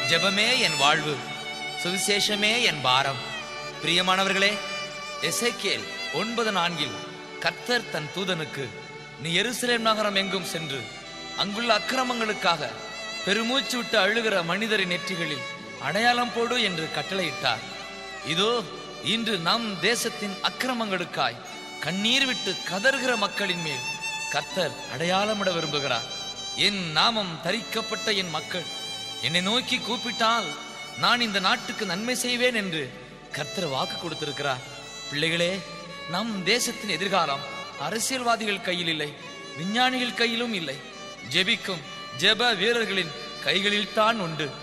ஜெபமே என் வாழ்வு சுவிசேஷமே என் பாரம் பிரியமானவர்களே எசேக்கியேல் ஒன்பது நான்கில் கர்த்தர் தன் தூதனுக்கு நீ எருசலேம் நகரம் எங்கும் சென்று அங்குள்ள அக்கிரமங்களுக்காக பெருமூச்சு விட்டு அழுகிற மனிதரின் நெற்றிகளில் அடையாளம் போடு என்று கட்டளையிட்டார் இதோ இன்று நம் தேசத்தின் அக்கிரமங்களுக்காய் கண்ணீர் விட்டு கதறுகிற மக்களின் மேல் கர்த்தர் அடையாளமிட விரும்புகிறார் என் நாமம் தரிக்கப்பட்ட என் மக்கள் என்னை நோக்கி கூப்பிட்டால் நான் இந்த நாட்டுக்கு நன்மை செய்வேன் என்று கர்த்தர் வாக்கு கொடுத்திருக்கிறார் பிள்ளைகளே நம் தேசத்தின் எதிர்காலம் அரசியல்வாதிகள் கையில் இல்லை விஞ்ஞானிகள் கையிலும் இல்லை ஜெபிக்கும் ஜெப வீரர்களின் கைகளில்தான் உண்டு